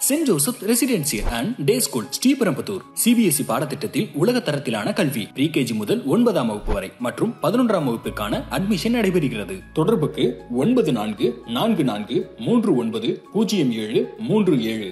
send Joseph residential and day school Sriperumbudur CBSE பாடத்திட்டத்தில் உலக தரத்திலான கல்வி ப்ரீகேஜி முதல் ஒன்பதாம் வகுப்பு வரை மற்றும் பதினொன்றாம் வகுப்பிற்கான அட்மிஷன் நடைபெறுகிறது தொடர்புக்கு ஒன்பது நான்கு நான்கு நான்கு மூன்று ஒன்பது பூஜ்ஜியம் ஏழு மூன்று ஏழு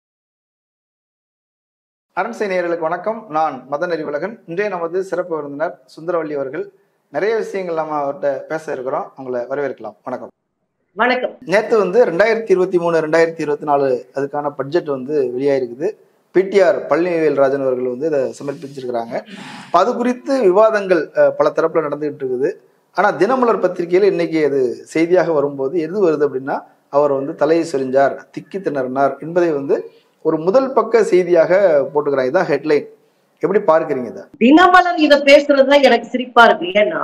அரண்சை நேயர்களுக்கு வணக்கம் நான் மதன் அறிவுலகன் இன்றைய நமது சிறப்பு விருந்தினர் சுந்தரவல்லி அவர்கள் நிறைய விஷயங்கள் நம்ம அவர்கிட்ட பேச இருக்கிறோம் அவங்கள வரவேற்கலாம் வணக்கம் வணக்கம் நேற்று வந்து ரெண்டாயிரத்தி இருபத்தி மூணு ரெண்டாயிரத்தி இருபத்தி நாலு அதுக்கான பட்ஜெட் வந்து வெளியாயிருக்குது பிடிஆர் பழனிவேல் ராஜன் அவர்கள் வந்து இதை சமர்ப்பிச்சிருக்கிறாங்க அப்ப அது குறித்து விவாதங்கள் அஹ், பல தரப்புல நடந்துகிட்டு இருக்குது ஆனா தினமலர் பத்திரிகையில இன்னைக்கு அது செய்தியாக வரும்போது எது வருது அப்படின்னா அவர் வந்து தலையை சொரிஞ்சார் திக்கி திணறினார் என்பதை வந்து ஒரு முதல் பக்க செய்தியாக போட்டுக்கிறாங்க இதான் ஹெட்லைன் எப்படி பார்க்கறீங்க இதை தினமலர் இத பேசுறதுதான் எனக்கு சிரிப்பா இருக்கு ஏன்னா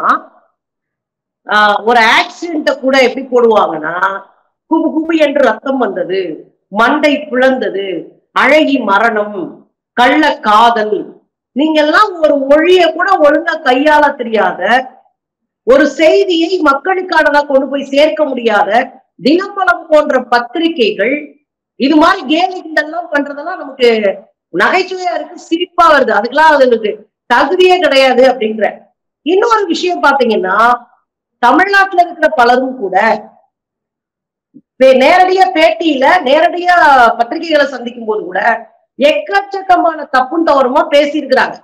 ஆஹ், ஒரு ஆக்சிடென்ட கூட எப்படி போடுவாங்கன்னா குபு குபு என்று ரத்தம் வந்தது மண்டை பிளந்தது அழகி மரணம் கள்ள காதல் நீங்க எல்லாம் ஒரு மொழிய கூட ஒழுங்கா கையாள தெரியாத ஒரு செய்தியை மக்களுக்கானதா கொண்டு போய் சேர்க்க முடியாத தினமலம் போன்ற பத்திரிகைகள் இது மாதிரி கேலிங்கெல்லாம் பண்றதெல்லாம் நமக்கு நகைச்சுவையா இருக்கு சிரிப்பா வருது அதுக்கெல்லாம் அதுக்கு தகுதியே கிடையாது அப்படிங்கிற இன்னொரு விஷயம் பாத்தீங்கன்னா தமிழ்நாட்டுல இருக்கிற பலரும் கூட வே- நேரடியா பேட்டியில நேரடியா பத்திரிகைகளை சந்திக்கும் போது கூட எக்கச்சக்கமான தப்பும் தவறுமா பேசியிருக்கிறாங்க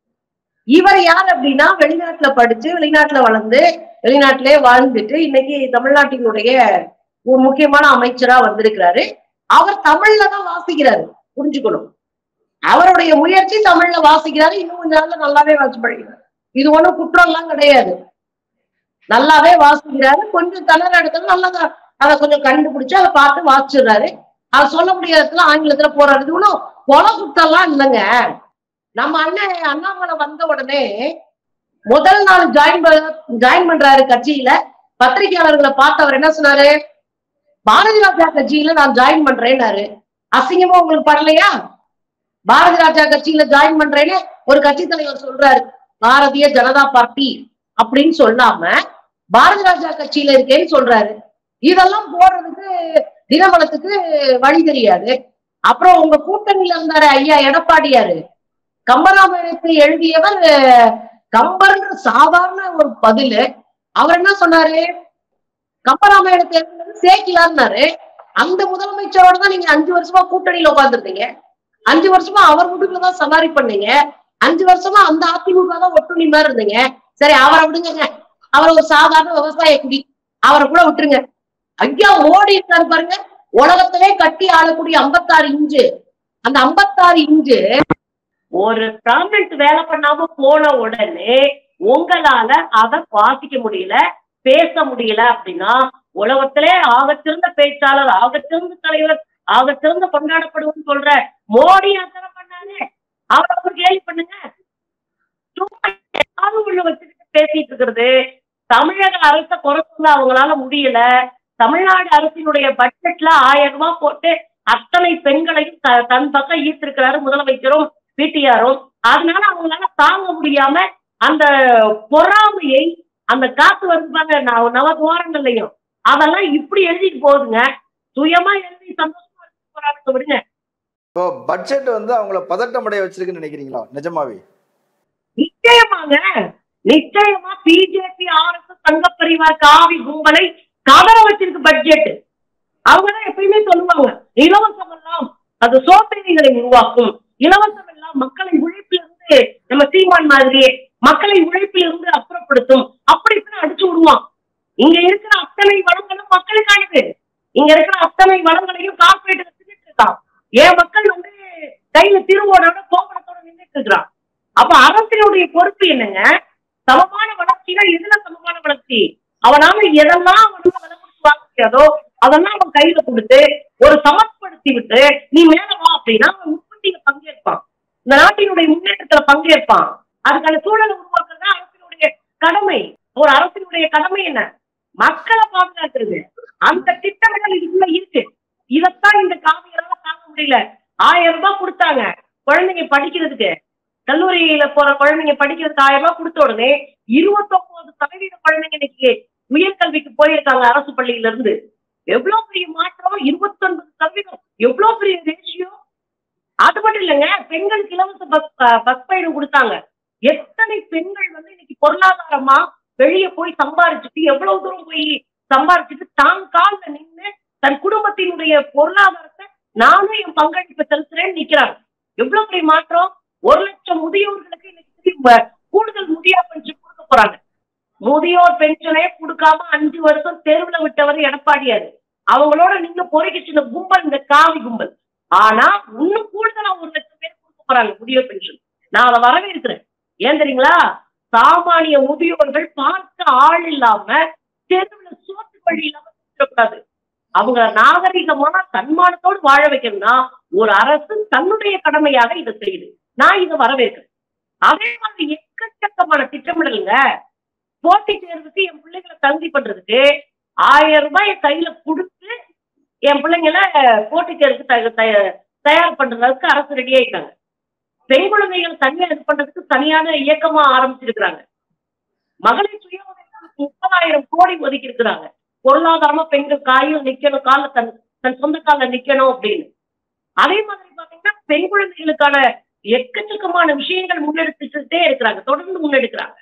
இவர் யார் அப்படின்னா வெளிநாட்டுல படிச்சு வெளிநாட்டுல வளர்ந்து வெளிநாட்டிலே வாழ்ந்துட்டு இன்னைக்கு தமிழ்நாட்டினுடைய ஒரு முக்கியமான அமைச்சரா வந்திருக்கிறாரு அவர் தமிழ்ல தான் வாசிக்கிறாரு புரிஞ்சுக்கணும் அவருடைய முயற்சி தமிழ்ல வாசிக்கிறாரு இன்னும் கொஞ்ச நாள்ல நல்லாவே வாசி பழகிறார் இது ஒண்ணும் குற்றம் எல்லாம் கிடையாது நல்லாவே வாசிக்கிறாரு கொஞ்சம் தளர இடத்துல நல்லா அதை கொஞ்சம் கண்டுபிடிச்சு அதை பார்த்து வாசிச்சிடுறாரு அது சொல்ல முடியாததுல ஆங்கிலத்துல போறாரு இது ஒண்ணும் கொலை குத்தம்லாம் இல்லைங்க நம்ம அண்ணன் அண்ணாமலை வந்த உடனே முதல் நாள் ஜாயின் ஜாயின் பண்றாரு கட்சியில பத்திரிகையாளர்களை பார்த்து அவர் என்ன சொன்னாரு பாரதி ராஜா கட்சியில நான் ஜாயின் பண்றேன்னாரு அசிங்கமா உங்களுக்கு படலையா பாரதி ராஜா கட்சியில ஜாயின் பண்றேன்னு ஒரு கட்சி தலைவர் சொல்றாரு பாரதிய ஜனதா பார்ட்டி அப்படின்னு சொல்லாம பாரதி ராஜா கட்சியில இருக்கேன்னு சொல்றாரு இதெல்லாம் போடுறதுக்கு தினமலத்துக்கு வழி தெரியாது அப்புறம் உங்க கூட்டணியில இருந்தாரு ஐயா எடப்பாடியாரு கம்பராமாயணத்தை எழுதியவர் அஹ், கம்பர்ன்ற சாதாரண ஒரு பதிலு அவர் என்ன சொன்னாரு கம்பராமாயணத்தை எழுதினது சேக்கிலான்னாரு அந்த முதலமைச்சரோட தான் நீங்க அஞ்சு வருஷமா கூட்டணியில உட்கார்ந்துருந்தீங்க அஞ்சு வருஷமா அவர் வீட்டுக்குள்ள தான் சவாரி பண்ணீங்க அஞ்சு வருஷமா அந்த அதிமுக தான் ஒட்டுணி மாதிரி இருந்தீங்க சரி அவரை விடுங்க அவர் ஒரு சாதாரண விவசாய குடி அவரை கூட விட்டுருங்க ஐயா மோடி இருக்காரு பாருங்க உலகத்திலே கட்டி ஆளக்கூடிய ஐம்பத்தாறு இன்ச்சு அந்த ஐம்பத்தாறு இன்ச்சு ஒரு பர்மனன்ட் வேலை பண்ணாம போன உடனே உங்களால அதை வாசிக்க முடியல பேச முடியல அப்படின்னா உலகத்திலே ஆகச்சிறந்த பேச்சாளர் ஆகச்சிறந்த தலைவர் ஆகச்சிறந்த கொண்டாடப்படுவோம்னு சொல்ற மோடி அத்தனை பண்ணாரு அவரை ஒரு கேள்வி பண்ணுங்க சும்மா ஏதாவது உள்ள வச்சுக்கிட்டு பேசிட்டு இருக்கிறது தமிழக அரசை குறை சொல்ல அவங்களால முடியல தமிழ்நாடு அரசினுடைய பட்ஜெட்ல ஆயிரம் ரூபாய் போட்டு அத்தனை பெண்களையும் த- தன் பக்கம் ஈர்த்திருக்கிறாரு முதலமைச்சரும் பிடிஆரும் அதனால அவங்களால தாங்க முடியாம அந்த பொறாமையை அந்த காத்து வருது பாருங்க நவ நவதுவாரங்கள்லையும் அதெல்லாம் இப்படி எழுதிட்டு போகுதுங்க சுயமா எழுதி சந்தோஷமா எழுதிட்டு போறாங்க விடுங்க இப்போ பட்ஜெட் வந்து அவங்கள பதட்டமடைய வச்சிருக்குன்னு நினைக்கிறீங்களா நிஜமாவே நிச்சயமாங்க நிச்சயமா பிஜேபி ஆர்எஸ் சங்க பரிவார் காவி கும்பலை கதற வச்சிருக்கு பட்ஜெட் அவங்கதான் எப்பயுமே சொல்லுவாங்க இலவசம் எல்லாம் அது சோதனைகளை உருவாக்கும் இலவசம் எல்லாம் மக்களை உழைப்பிலிருந்து நம்ம சீமான் மாதிரியே மக்களை உழைப்பிலிருந்து அப்புறப்படுத்தும் அப்படி இப்படி அடிச்சு விடுவான் இங்க இருக்கிற அத்தனை வளங்களும் மக்களுக்கானது இங்க இருக்கிற அத்தனை வளங்களையும் கார்பரேட் வச்சுட்டு இருக்கான் என் மக்கள் வந்து கையில திருவோடோட கோபுரத்தோட நின்றுட்டு இருக்கிறான் அப்ப அரசினுடைய பொறுப்பு என்னங்க சமமான வளர்ச்சினா எதுல சமமான வளர்ச்சி அவனால எதெல்லாம் அவனால விலை கொடுத்து வாங்க முடியாதோ அதெல்லாம் அவன் கையில கொடுத்து ஒரு சமப்படுத்தி விட்டு நீ மேல வா அப்படின்னா அவன் உற்பத்தியில பங்கேற்பான் இந்த நாட்டினுடைய முன்னேற்றத்துல பங்கேற்பான் அதுக்கான சூழலை உருவாக்குறது அரசினுடைய கடமை ஒரு அரசினுடைய கடமை என்ன மக்களை பாதுகாக்கிறது அந்த திட்டமிடல் இதுக்குள்ள இருக்கு இதைத்தான் இந்த காவியரால தாங்க முடியல ஆயிரம் ரூபாய் கொடுத்தாங்க குழந்தைங்க படிக்கிறதுக்கு கல்லூரியில போற குழந்தைங்க படிக்கிறதுக்கு ஆயிரம் ரூபாய் கொடுத்த உடனே இருபத்தொன்பது சதவீத குழந்தைங்க இன்னைக்கு உயர்கல்விக்கு போயிருக்காங்க அரசு பள்ளியில இருந்து எவ்வளவு பெரிய மாற்றம் இருபத்தொன்பது சதவீதம் எவ்வளவு பெரிய ரேஷியோ அது மட்டும் இல்லைங்க பெண்களுக்கு இலவச பஸ் ப- பஸ் பயணம் கொடுத்தாங்க எத்தனை பெண்கள் வந்து இன்னைக்கு பொருளாதாரமா வெளியே போய் சம்பாரிச்சுட்டு எவ்வளவு தூரம் போய் சம்பாரிச்சுட்டு தான் கால்ல நின்று தன் குடும்பத்தினுடைய பொருளாதாரத்தை நானும் என் பங்களிப்பு செலுத்துறேன்னு நிக்கிறாங்க எவ்வளவு பெரிய மாற்றம் ஒரு லட்சம் முதியோர்களுக்கு இன்னைக்கு திரும்பி கூடுதல் முதியோர் பென்ஷன் கொடுக்க போறாங்க முதியோர் பென்ஷனே கொடுக்காம அஞ்சு வருஷம் தெருவுல விட்டவர் எடப்பாடியாரு அவங்களோட நீங்க பொறிக்கிச்சின கும்பல் இந்த காவி கும்பல் ஆனா இன்னும் கூடுதலா ஒரு லட்சம் பேர் கொடுக்க போறாங்க முதியோர் பென்ஷன் நான் அதை வரவேற்கிறேன் ஏன் தெரியுங்களா சாமானிய முதியோர்கள் பார்க்க ஆள் இல்லாம தெருவுல சோத்து வழி இல்லாம சுற்றக்கூடாது அவங்க நாகரிகமான தன்மானத்தோடு வாழ வைக்கணும்னா ஒரு அரசு தன்னுடைய கடமையாக இதை செய்யுது நான் இதை வரவேற்கிறேன் அதே மாதிரி எக்கச்சக்கமான திட்டமிடலுங்க போட்டித் தேர்வுக்கு என் பிள்ளைங்களை தகுதி பண்றதுக்கு ஆயிரம் ரூபாய் என் கையில கொடுத்து என் பிள்ளைங்கள போட்டித் தேர்வுக்கு தய- தய- தயார் பண்றதுக்கு அரசு ரெடி ஆயிட்டாங்க பெண் குழந்தைகள் தனியா இது பண்றதுக்கு தனியான இயக்கமா ஆரம்பிச்சிருக்கிறாங்க மகளிர் சுய உதவிக்கு முப்பதாயிரம் கோடி ஒதுக்கி இருக்கிறாங்க பொருளாதாரமா பெண்கள் காயும் நிக்கணும் கால தன் தன் சொந்த கால நிக்கணும் அப்படின்னு அதே மாதிரி பாத்தீங்கன்னா பெண் குழந்தைகளுக்கான எக்கச்சக்கமான விஷயங்கள் முன்னெடுத்துட்டே இருக்கிறாங்க தொடர்ந்து முன்னெடுக்கிறாங்க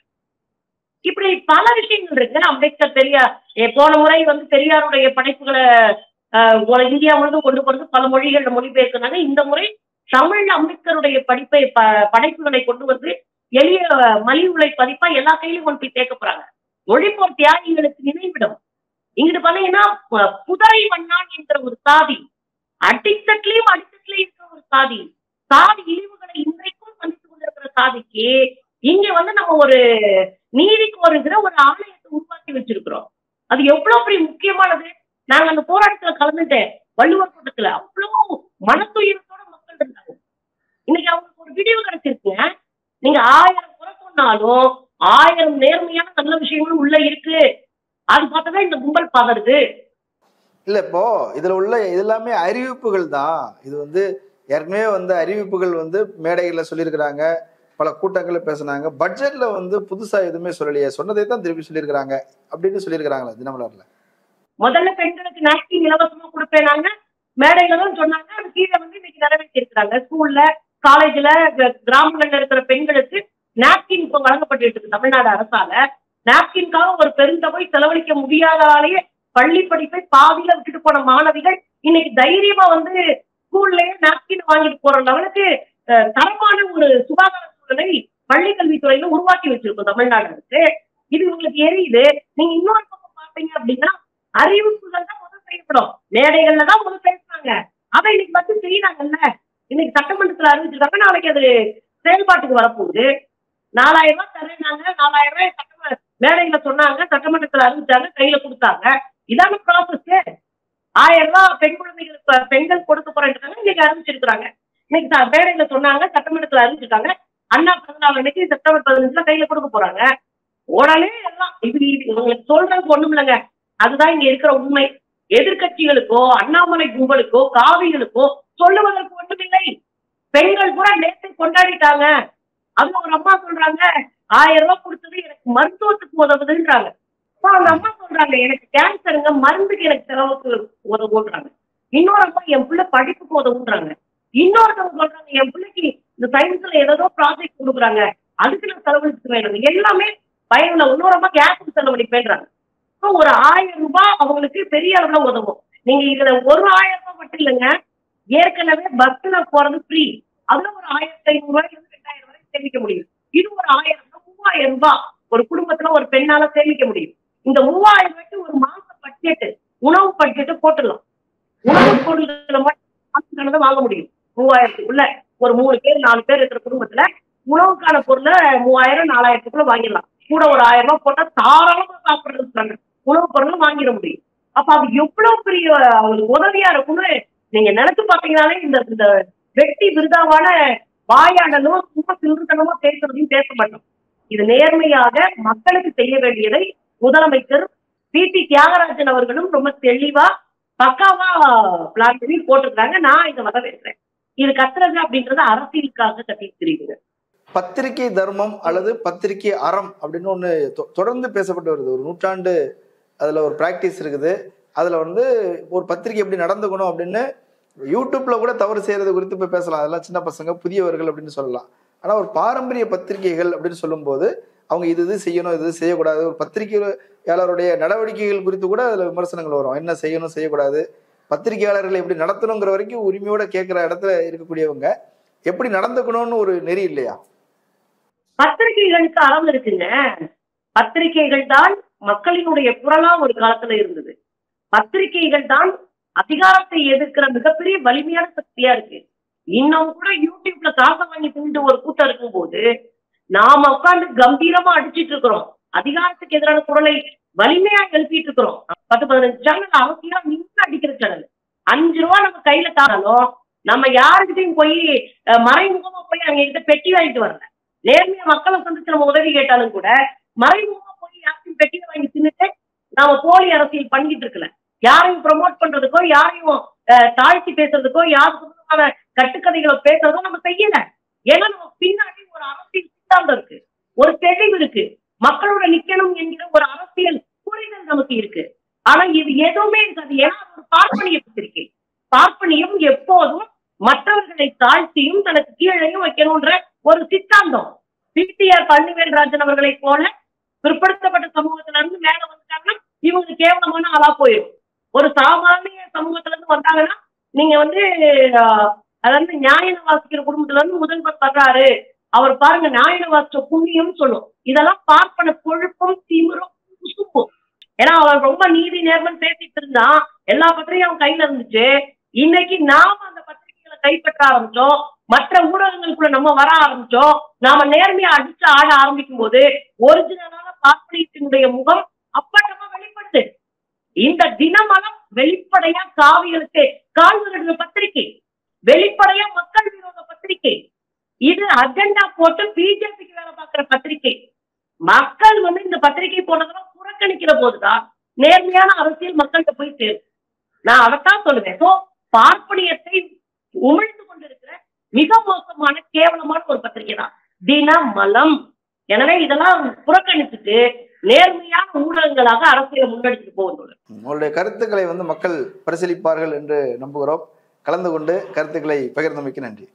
இப்படி பல விஷயங்கள் இருக்கு அம்பேத்கர் பெரியார் ஏ, போன முறை வந்து பெரியாருடைய படைப்புகளை ஆஹ், ஒரு இந்தியா முழுவதும் கொண்டு போறது பல மொழிகள்ல மொழிபெயர்க்கிறாங்க இந்த முறை தமிழ்ல அம்பேத்கருடைய படிப்பை ப- படைப்புகளை கொண்டு வந்து எளிய மலி உலை பதிப்பா எல்லா கையிலும் கொண்டு போய் சேர்க்க போறாங்க மொழிப்போர் தியாகிகளுக்கு நினைவிடம் இங்கிட்டு பாத்தீங்கன்னா ப- புதரை மண்ணான் என்கிற ஒரு சாதி அடித்தட்லயும் அடித்தட்லயும் இருக்கிற ஒரு சாதி சாதி இழிவுகளை இன்றைக்கும் சந்தித்துக் கொண்டிருக்கிற சாதிக்கு இங்க வந்து நம்ம ஒரு நீதி கோருகிற ஒரு ஆலயத்தை உருவாக்கி வச்சிருக்கிறோம் அது எவ்வளவு பெரிய முக்கியமானது நாங்க அந்த போராட்டத்துல கலந்துட்டேன் வள்ளுவர் கூட்டத்துல அவ்வளவு மனத்துயரத்தோட மக்கள் இருந்தாங்க இன்னைக்கு அவங்களுக்கு ஒரு விடிவு கிடைச்சிருக்குங்க நீங்க ஆயிரம் குறை சொன்னாலும் ஆயிரம் நேர்மையான நல்ல விஷயங்களும் உள்ள இருக்கு அது பார்த்துதான் இந்த கும்பல் பதறுது இல்ல இப்போ இதுல உள்ள இது எல்லாமே அறிவிப்புகள் தான் இது வந்து ஏற்கனவே வந்து அறிவிப்புகள் வந்து மேடைகள்ல சொல்லியிருக்கிறாங்க பல கூட்டங்கள்ல பேசுனாங்க பட்ஜெட்ல வந்து புதுசா எதுவுமே சொல்லலையே சொன்னதை தான் திருப்பி சொல்லியிருக்கிறாங்க அப்படின்னு சொல்லியிருக்கிறாங்களா தினமலர்ல முதல்ல பெண்களுக்கு நாப்கின் இலவசமா கொடுப்பேனாங்க மேடையில தான் சொன்னாங்க அது கீழே வந்து இன்னைக்கு நிறைவேற்றி இருக்கிறாங்க ஸ்கூல்ல காலேஜ்ல கிராமங்கள்ல இருக்கிற பெண்களுக்கு நாப்கின் இப்போ வழங்கப்பட்டு இருக்கு தமிழ்நாடு அரசால நாப்கின்காக ஒரு பெருந்தொகை செலவழிக்க முடியாததாலேயே பள்ளி படிப்பை பாதியில விட்டுட்டு போன மாணவிகள் இன்னைக்கு தைரியமா வந்து ஸ்கூல்லயே நாப்கின் வாங்கிட்டு போற லெவலுக்கு அஹ், தரமான ஒரு சுகாதார சூழலை பள்ளி கல்வித்துறையில உருவாக்கி வச்சிருக்கோம் தமிழ்நாடு அரசு இது உங்களுக்கு எரியுது நீங்க இன்னொரு பக்கம் பாத்தீங்க அப்படின்னா அறிவிப்புகள் தான் முதல் செய்யப்படும் மேடைகள்ல தான் முதல் பேசுறாங்க அதை இன்னைக்கு வந்து செய்யறாங்கல்ல இன்னைக்கு சட்டமன்றத்துல அறிவிச்சிருக்காங்க நாளைக்கு அது செயல்பாட்டுக்கு வரப்போகுது நாலாயிரம் ரூபாய் தரேனாங்க நாலாயிரம் ரூபாய் சட்டமன்ற மேடையில சொன்னாங்க சட்டமன்றத்துல அறிவிச்சாங்க கையில கொடுத்தாங்க இதான ப்ராசஸ் ஆயிரம் ரூபாய் பெண் குழந்தைகளுக்கு ப- பெண்கள் கொடுக்க போறேன்றாங்க இன்னைக்கு அறிவிச்சிருக்கிறாங்க இன்னைக்கு ச- மேடையில சொன்னாங்க சட்டமன்றத்துல அறிவிச்சிருக்காங்க அண்ணா பதினாலு அன்னைக்கு செப்டம்பர் பதினஞ்சுல கையில கொடுக்க போறாங்க உடனே எல்லாம் இது இது உங்களுக்கு சொல்றதுக்கு ஒண்ணும் இல்லைங்க அதுதான் இங்க இருக்கிற உண்மை எதிர்க்கட்சிகளுக்கோ அண்ணாமலை கும்பலுக்கோ காவிகளுக்கோ சொல்லுவதற்கு ஒன்றுமில்லை பெண்கள் கூட நேற்று கொண்டாடிட்டாங்க அதுல ஒரு அம்மா சொல்றாங்க ஆயிரம் ரூபாய் கொடுத்தது எனக்கு மருத்துவத்துக்கு உதவுதுன்றாங்க அப்ப அந்த அம்மா சொல்றாங்க எனக்கு கேன்சருங்க மருந்துக்கு எனக்கு செலவுக்கு உதவுன்றாங்க இன்னொரு அம்மா என் பிள்ளை படிப்புக்கு உதவுன்றாங்க இன்னொருத்தவங்க சொல்றாங்க என் பிள்ளைக்கு இந்த சயின்ஸ்ல ஏதோ ப்ராஜெக்ட் கொடுக்குறாங்க அதுக்கு நான் செலவழிச்சுக்குவேன் எல்லாமே பயனுள்ள இன்னொரு அம்மா கேஸுக்கு செலவழிப்பேன்றாங்க அப்ப ஒரு ஆயிரம் ரூபாய் அவங்களுக்கு பெரிய அளவுல உதவும் நீங்க இதுல ஒரு ஆயிரம் ரூபாய் மட்டும் இல்லைங்க ஏற்கனவே பஸ்ல போறது ஃப்ரீ அதுல ஒரு ஆயிரத்தி ஐநூறு ரூபாய்க்கு இருந்து ரெண்டாயிரம் வரை சேமிக்க முடியும் இது ஒரு ஆயிரம் ரூபாய் மூவாயிரம் ரூபாய் ஒரு குடும்பத்துல ஒரு பெண்ணால சேமிக்க முடியும் இந்த மூவாயிரம் ரூபாய்க்கு ஒரு மாச பட்ஜெட் உணவு பட்ஜெட் போட்டுடலாம் உணவு பொருள்களை மட்டும் வாங்க முடியும் மூவாயிரத்துக்குள்ள ஒரு மூணு பேர் நாலு பேர் இருக்கிற குடும்பத்துல உணவுக்கான பொருளை மூவாயிரம் நாலாயிரத்துக்குள்ள வாங்கிடலாம் கூட ஒரு ஆயிரம் ரூபாய் போட்டா தாராளமா சாப்பிடுறது உணவு பொருளை வாங்கிட முடியும் அப்ப அது எவ்வளவு பெரிய அவங்களுக்கு உதவியா இருக்கும்னு நீங்க நினைச்சு பாத்தீங்கன்னாலே இந்த இந்த வெட்டி விருதாவான வாயாடலும் சும்மா சிறுத்தனமா பேசுறதையும் பேச மாட்டோம் இது நேர்மையாக மக்களுக்கு செய்ய வேண்டியதை முதலமைச்சர் பி டி தியாகராஜன் அவர்களும் ரொம்ப தெளிவா பக்காவா பிளான் பண்ணி போட்டிருக்காங்க நான் இதை வரவேற்கிறேன் இது கத்துறது அப்படின்றது அரசியலுக்காக கட்டி தெரியுது பத்திரிகை தர்மம் அல்லது பத்திரிகை அறம் அப்படின்னு ஒண்ணு தொ- தொடர்ந்து பேசப்பட்டு வருது ஒரு நூற்றாண்டு அதுல ஒரு பிராக்டிஸ் இருக்குது அதுல வந்து ஒரு பத்திரிகை எப்படி நடந்துக்கணும் அப்படின்னு யூடியூப்ல கூட தவறு செய்யறது குறித்து போய் பேசலாம் அதெல்லாம் சின்ன பசங்க புதியவர்கள் அப்படின்னு சொல்லலாம் ஆனா ஒரு பாரம்பரிய பத்திரிகைகள் அப்படின்னு சொல்லும்போது அவங்க இது இது செய்யணும் இது இது செய்யக்கூடாது ஒரு பத்திரிகையாளருடைய நடவடிக்கைகள் குறித்து கூட அதுல விமர்சனங்கள் வரும் என்ன செய்யணும் செய்யக்கூடாது பத்திரிகையாளர்களை எப்படி நடத்தணுங்கிற வரைக்கும் உரிமையோட கேட்கிற இடத்துல இருக்கக்கூடியவங்க எப்படி நடந்துக்கணும்னு ஒரு நெறி இல்லையா பத்திரிகைகளுக்கு அளவு இருக்குங்க பத்திரிகைகள் தான் மக்களினுடைய குரலா ஒரு காலத்துல இருந்தது பத்திரிகைகள் தான் அதிகாரத்தை எதிர்க்கிற மிகப்பெரிய வலிமையான சக்தியா இருக்கு இன்னும் கூட யூடியூப்ல காசை வாங்கி திண்டு ஒரு கூட்டம் இருக்கும்போது நாம உட்கார்ந்து கம்பீரமா அடிச்சிட்டு இருக்கிறோம் அதிகாரத்துக்கு எதிரான குரலை வலிமையா எழுப்பிட்டு இருக்கிறோம் பத்து பதினஞ்சு சேனல் அவசியம் நின்று அடிக்கிற சேனல் அஞ்சு ரூபா நம்ம கையில தானாலும் நம்ம யாருக்கிட்டையும் போய் அஹ், மறைமுகமா போய் அங்க கிட்ட பெட்டி வாங்கிட்டு வரல நேர்மையா மக்களை சந்திச்சு நம்ம உதவி கேட்டாலும் கூட மறைமுகமா போய் யாரையும் பெட்டியை வாங்கி தின்னுட்டு நாம போலி அரசியல் பண்ணிட்டு இருக்கல யாரையும் ப்ரமோட் பண்றதுக்கோ யாரையும் அஹ், தாழ்த்தி பேசுறதுக்கோ யாருக்கு சொந்தமான கட்டுக்கதைகளை பேசுறதோ நம்ம செய்யல ஏன்னா நம்ம பின்னாடி ஒரு அரசியல் சித்தாந்தம் இருக்கு ஒரு தெளிவு இருக்கு மக்களோட நிக்கணும் என்கிற ஒரு அரசியல் புரிதல் நமக்கு இருக்கு ஆனா இது எதுவுமே இருக்காது ஏன்னா அது ஒரு பார்ப்பனிய பத்திரிகை பார்ப்பனியம் எப்போதும் மற்றவர்களை தாழ்த்தியும் தனக்கு கீழையும் வைக்கணும்ன்ற ஒரு சித்தாந்தம் பிடிஆர் பழனிவேல்ராஜன் அவர்களை போல பிற்படுத்தப்பட்ட சமூகத்துல இருந்து மேல வந்துட்டாங்கன்னா இவங்க கேவலமான ஆளா போயிடும் ஒரு சாமானிய சமூகத்துல இருந்து வந்தாங்கன்னா நீங்க வந்து ஆஹ், அதாவது நியாயன வாசிக்கிற குடும்பத்துல இருந்து முதல்வர் வர்றாரு அவர் பாருங்க நியாயன வாசிச்ச புண்ணியம் சொல்லும் இதெல்லாம் பார்ப்பன கொழுப்பும் திமிரும் குசும்பும் ஏன்னா அவன் ரொம்ப நீதி நேர்மன் பேசிட்டு இருந்தான் எல்லா பத்திரிகையும் அவன் கையில இருந்துச்சு இன்னைக்கு நாம அந்த பத்திரிகைகளை கைப்பற்ற ஆரம்பிச்சோம் மற்ற ஊடகங்களுக்குள்ள நம்ம வர ஆரம்பிச்சோம் நாம நேர்மையா அடிச்சு ஆட ஆரம்பிக்கும் போது ஒரிஜினலான பார்ப்பனியத்தினுடைய முகம் அப்பட்டமா வெளிப்படுது இந்த தினமலம் வெளிப்படையா காவிகளுக்கு கால்வர்கள் பத்திரிகை வெளிப்படையா மக்கள் விரோத பத்திரிகை இது அஜெண்டா போட்டு பிஜேபிக்கு வேலை பார்க்கிற பத்திரிகை மக்கள் வந்து இந்த பத்திரிகை போனதெல்லாம் புறக்கணிக்கிற போதுதான் நேர்மையான அரசியல் மக்கள்கிட்ட போய் சேரும் நான் அதைத்தான் சொல்லுவேன் சோ பார்ப்பனியத்தை உமிழ்ந்து கொண்டிருக்கிற மிக மோசமான கேவலமான ஒரு பத்திரிகை தான் தினமலம் எனவே இதெல்லாம் புறக்கணிச்சுட்டு நேர்மையான ஊடகங்களாக அரசியலை முன்னெடுத்துட்டு போகணும் உங்களுடைய கருத்துக்களை வந்து மக்கள் பரிசீலிப்பார்கள் என்று நம்புகிறோம் கலந்து கொண்டு கருத்துக்களை பகிர்ந்தமைக்கு நன்றி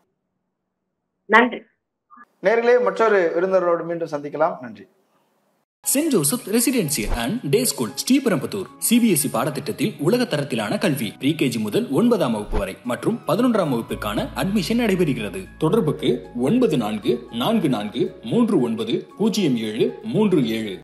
நன்றி நேர்களே மற்றொரு விருந்தினரோடு மீண்டும் சந்திக்கலாம் நன்றி saint Joseph residential and day school Sriperumbudur CBSE பாடத்திட்டத்தில் உலக தரத்திலான கல்வி ப்ரீகேஜி முதல் ஒன்பதாம் வகுப்பு வரை மற்றும் பதினொன்றாம் வகுப்பிற்கான அட்மிஷன் நடைபெறுகிறது தொடர்புக்கு ஒன்பது நான்கு நான்கு நான்கு மூன்று ஒன்பது பூஜ்ஜியம் ஏழு மூன்று ஏழு